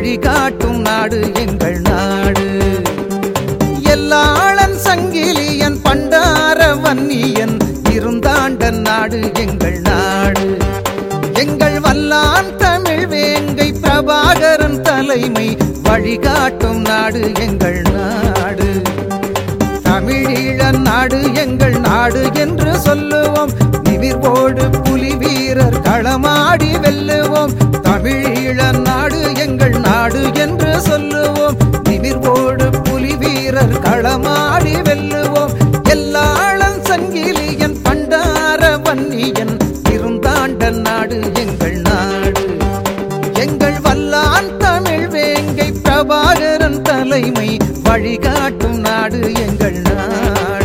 வழிகாட்டும் நாடு எங்கள் நாடு எல்லாளன் சங்கிலியன் பண்டார வன்னியன் இருந்தாண்டன் நாடு எங்கள் நாடு எங்கள் வல்லான் தமிழ் வேங்கை பிரபாகரன் தலைமை வழிகாட்டும் நாடு எங்கள் நாடு தமிழீழ நாடு எங்கள் நாடு என்று சொல்லுவோம் நிமிர்வோடு புலி வீரர் களமாடி வெல்லுவோம் தமிழீழ நாடு எங்கள் நாடு என்று சொல்லுவோம் நிமிர்வோடு புலி வீரர் களமாடி வெல்லுவோம் எல்லாளன் சங்கிலியன் பண்டார வன்னியன் இருந்தாண்ட நாடு எங்கள் நாடு எங்கள் வல்லான் தமிழ் வேங்கை பிரபாகரன் தலைமை வழிகாட்டும் நாடு எங்கள் நாடு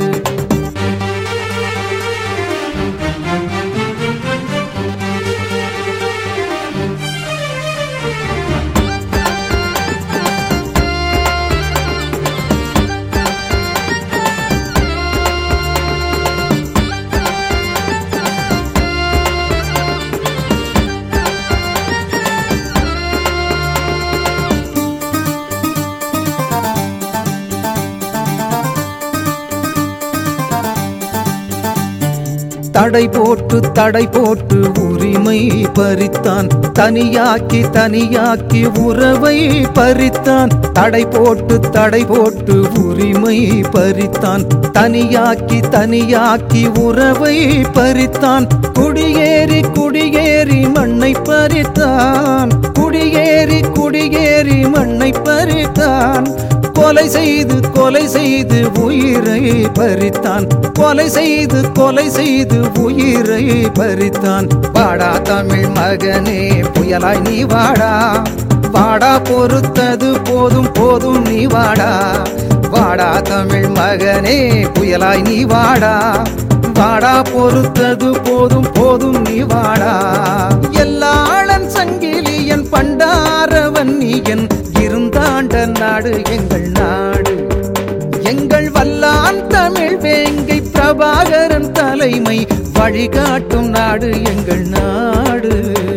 தடை போட்டு தடை போட்டு உரிமை பறித்தான் தனியாக்கி தனியாக்கி உறவை பறித்தான் தடை போட்டு தடை போட்டு உரிமை பறித்தான் தனியாக்கி தனியாக்கி உறவை பறித்தான் குடியேறி குடியேறி மண்ணை பறித்தான் குடியேறி குடியேறி மண்ணை பறித்தான் கொலை செய்து கொலை செய்து உயிரை பறித்தான் கொலை செய்து கொலை செய்து உயிரை பறித்தான் வாடா தமிழ் மகனே புயலாய் நீ வாடா வாடா பொறுத்தது போதும் போதும் நீ வாடா வாடா தமிழ் மகனே புயலாய் நீ வாடா வாடா பொறுத்தது போதும் போதும் நீ வாடா எல்லாளன் சங்கிலியன் பண்டார வன்னியன் இருந்தாண்ட நாடு எங்கள் நாடு எங்கள் வல்லான் தமிழ் வேங்கை பிரபாகரன் தலைமை வழிகாட்டும் நாடு எங்கள் நாடு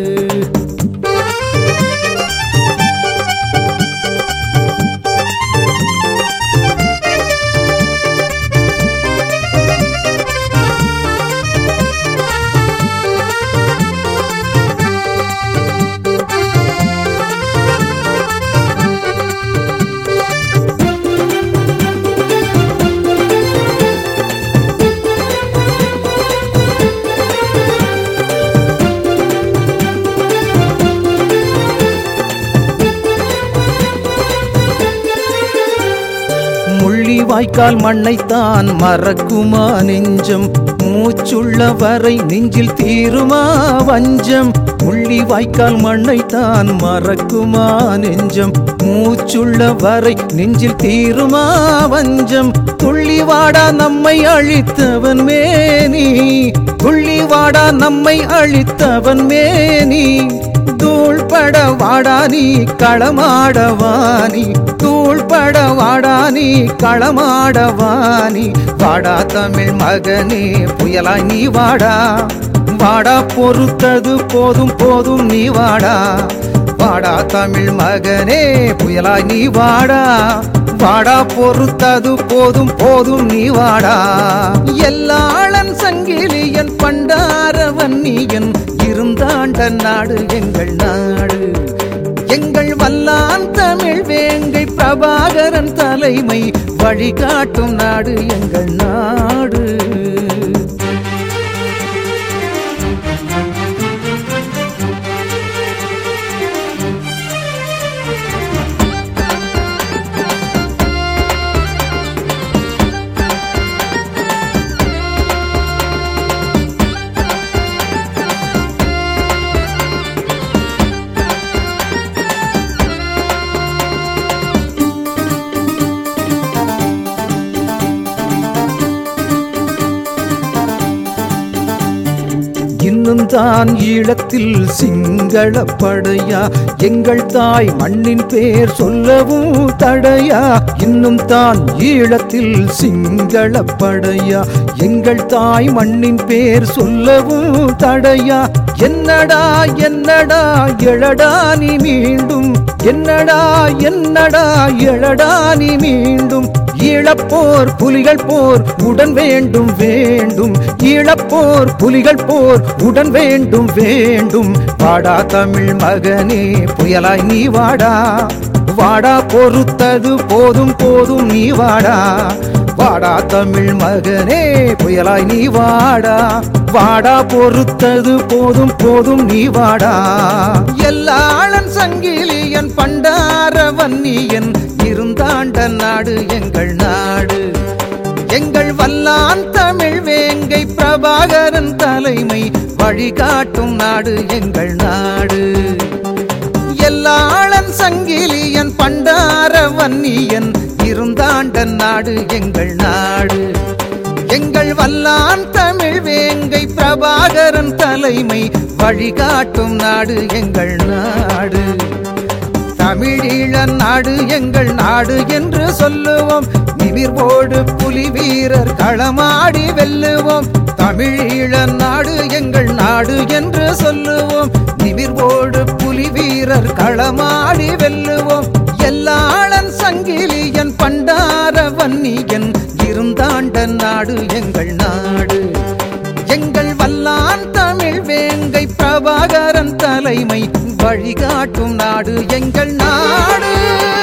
முள்ளி வாய்க்கால் மண்ணைத்தான் மறக்குமா நெஞ்சம் மூச்சுள்ள வரை நெஞ்சில் தீருமா வஞ்சம் முள்ளி வாய்க்கால் மண்ணைத்தான் மறக்குமா நெஞ்சம் மூச்சுள்ள வரை நெஞ்சில் தீருமா வஞ்சம் துள்ளி வாடா நம்மை அழித்தவன் மேனி துள்ளி வாடா நம்மை அழித்தவன் மேனி தூள் பட வாடா நீ களமாடவானி தூள் பட வாடா நீ களமாடவானி வாடா தமிழ் மகனே புயலாய் நீ வாடா வாடா பொறுத்தது போதும் போதும் நீ வாடா வாடா தமிழ் மகனே புயலாய் நீ வாடா வாடா பொறுத்தது போதும் போதும் நீ வாடா எல்லாளன் சங்கிலியன் பண்டார வன்னியன் இருந்தாண்ட நாடு எங்கள் நாடு எங்கள் வல்லான் தமிழ் வேங்கை பிரபாகரன் தலைமை வழிகாட்டும் நாடு எங்கள் நாடு இன்னும் தான் ஈழத்தில் சிங்கள படையா எங்கள் தாய் மண்ணின் பேர் சொல்லவும் தடையா இன்னும் தான் ஈழத்தில் சிங்கள படையா எங்கள் தாய் மண்ணின் பேர் சொல்லவும் தடையா என்னடா என்னடா எழடா நீ மீண்டும் என்னடா என்னடா எழடா நீ மீண்டும் ஈழப்போர் புலிகள் போர் உடன் வேண்டும் வேண்டும் ஈழப்போர் புலிகள் போர் உடன் வேண்டும் வேண்டும் வாடா தமிழ் மகனே புயலாய் நீ வாடா வாடா பொறுத்தது போதும் போதும் நீ வாடா வாடா தமிழ் மகனே புயலாய் நீ வாடா வாடா பொறுத்தது போதும் போதும் நீ வாடா எல்லாளன் சங்கிலியன் பண்டார வன்னியன் இருந்தாண்ட நாடு எங்கள் நாடு எங்கள் வல்லான் தமிழ் வேங்கை பிரபாகரன் தலைமை வழிகாட்டும் நாடு எங்கள் நாடு எல்லாளன் சங்கிலியன் பண்டார வன்னியன் இருந்தாண்ட நாடு எங்கள் நாடு எங்கள் வல்லான் தமிழ் வேங்கை பிரபாகரன் தலைமை வழிகாட்டும் நாடு எங்கள் நாடு தமிழீழ நாடு எங்கள் நாடு என்று சொல்லுவோம் நிமிர்வோடு புலி வீரர் களமாடி வெல்லுவோம் தமிழீழ நாடு எங்கள் நாடு என்று சொல்லுவோம் நிமிர்வோடு புலி வீரர் களமாடி வெல்லுவோம் எல்லாளன் சங்கிலியன் பண்டார வன்னியன் இருந்தாண்ட நாடு எங்கள் நாடு எங்கள் வல்லான் தமிழ் வேங்கை பிரபாகரன் தலைமை வழிகாட்டும் நாடு எங்கள் நாடு